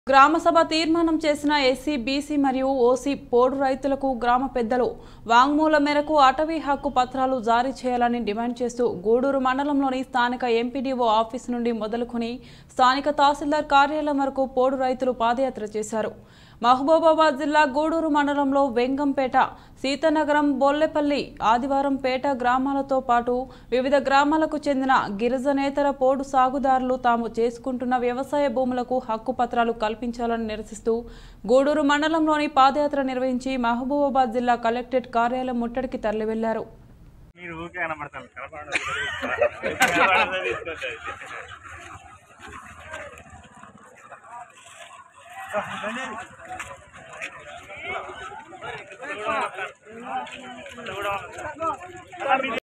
గ్రామసభ తీర్మానం చేసిన SC BC మరియు ఓసీ పోడు రైతులకు గ్రామ పెద్దలు వాంగ్మూలం మేరకు అటవీ హక్కు పత్రాలు జారీ చేయాలని డిమాండ్ చేస్తూ గూడూరు మండలంలోని స్థానిక ఎంపీడీఓ ఆఫీస్ నుండి మొదలుకొని స్థానిక తహసీల్దార్ కార్యాలయం వరకు పోడు రైతులు పాదయాత్ర చేశారు మహబూబాబాద్ జిల్లా గూడూరు మండలంలో వెంగంపేట సీతనగరం బొల్లెపల్లి ఆదివారంపేట గ్రామాలతో పాటు వివిధ గ్రామాలకు చెందిన గిరిజనేతర పోడు సాగుదారులు తాము చేసుకుంటున్న వ్యవసాయ భూములకు హక్కు పత్రాలు కల్పించాలని నిరసిస్తూ గూడూరు మండలంలోని పాదయాత్ర నిర్వహించి మహబూబాబాద్ జిల్లా కలెక్టరేట్ కార్యాలయం ముట్టడికి తరలి వెళ్లారు మీరు ఊరికే కనబడతాను కనబడదు కనబడదు తీసుకోండి కూడా